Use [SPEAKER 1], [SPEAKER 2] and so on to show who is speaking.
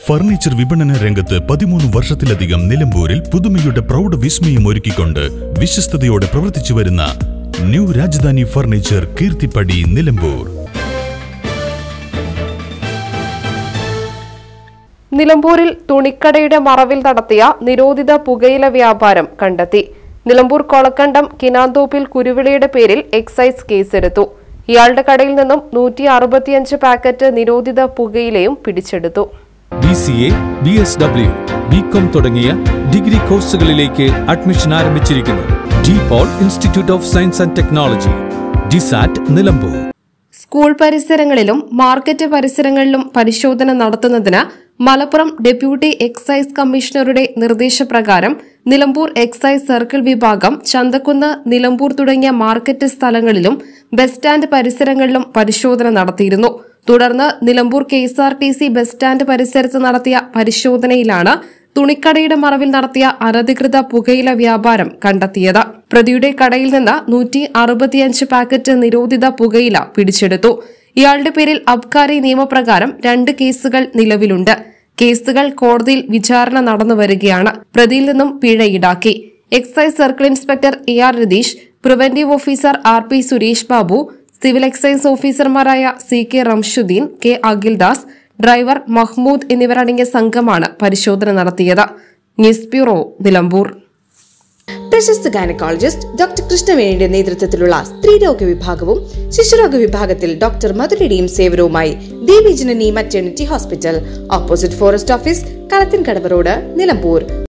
[SPEAKER 1] furniture വിപണന രംഗത്ത് പതിമൂന്ന് വർഷത്തിലധികം നിലമ്പൂരിൽ പുതുമയുടെ പ്രൗഢ വിസ്മയം ഒരുക്കിക്കൊണ്ട് വിശ്വസ്തയോടെ പ്രവർത്തിച്ചു വരുന്ന ന്യൂ രാജധാനി ഫർണിച്ചർ കീർത്തിപ്പടി നിലമ്പൂർ
[SPEAKER 2] നിലമ്പൂരിൽ തുണിക്കടയുടെ മറവിൽ നടത്തിയ നിരോധിത പുകയില വ്യാപാരം കണ്ടെത്തി നിലമ്പൂർ കൊളക്കണ്ടം കിനാന്തോപ്പിൽ കുരുവിളയുടെ പേരിൽ എക്സൈസ് കേസെടുത്തു ഇയാളുടെ കടയിൽ നിന്നും നൂറ്റി അറുപത്തിയഞ്ച് പാക്കറ്റ് നിരോധിത പുകയിലയും പിടിച്ചെടുത്തു
[SPEAKER 3] B C A B S W B com തുടങ്ങിയ ഡിഗ്രി കോഴ്സുകളിലേക്ക് അഡ്മിഷൻ ആരംഭിച്ചിരിക്കുന്നു De Paul institute of science and technology ഡിസാറ്റ് നിലമ്പൂർ
[SPEAKER 2] സ്കൂൾ പരിസരങ്ങളിലും മാർക്കറ്റ് പരിസരങ്ങളിലും പരിശോധന നടത്തുന്നതിന് മലപ്പുറം ഡെപ്യൂട്ടി എക്സൈസ് കമ്മീഷണറുടെ നിർദ്ദേശപ്രകാരം നിലമ്പൂർ എക്സൈസ് സർക്കിൾ വിഭാഗം ചന്തക്കുന്ന് നിലമ്പൂർ തുടങ്ങിയ മാർക്കറ്റ് സ്ഥലങ്ങളിലും ബസ് സ്റ്റാൻഡ് പരിസരങ്ങളിലും പരിശോധന നടത്തിയിരുന്നു തുടർന്ന് Nilambur K S R T C bus stand പരിസരത്ത് നടത്തിയ പരിശോധനയിലാണ് തുണിക്കടയുടെ മറവിൽ നടത്തിയ അനധികൃത പുകയില വ്യാപാരം കണ്ടെത്തിയത് പ്രതിയുടെ കടയിൽ നിന്ന് നൂറ്റി അറുപത്തിയഞ്ച് പാക്കറ്റ് നിരോധിത പുകയില പിടിച്ചെടുത്തു ഇയാളുടെ പേരിൽ അബ്കാരി നിയമപ്രകാരം രണ്ട് കേസുകൾ നിലവിലുണ്ട് കേസുകൾ കോടതിയിൽ വിചാരണ നടന്നു വരികയാണ് പ്രതിയിൽ നിന്നും പിഴ ഈടാക്കി excise circle inspector A R Ratheesh preventive officer R P Suresh Babu civil excise ഓഫീസർമാരായ C K Ramshuddeen K Akhildas driver Mahmood എന്നിവരടങ്ങിയ സംഘമാണ് പരിശോധന നടത്തിയത് ന്യൂസ് ബ്യൂറോ നിലമ്പൂർ
[SPEAKER 4] പ്രശസ്ത ഗൈനക്കോളജിസ്റ്റ് ഡോക്ടർ കൃഷ്ണവേണിയുടെ നേതൃത്വത്തിലുള്ള സ്ത്രീരോഗ വിഭാഗവും ശിശുരോഗ വിഭാഗത്തിൽ ഡോക്ടർ മധുരയുടെയും സേവനവുമായി Devi Janani maternity hospital opposite forest office Kalathinkadavu road Nilambur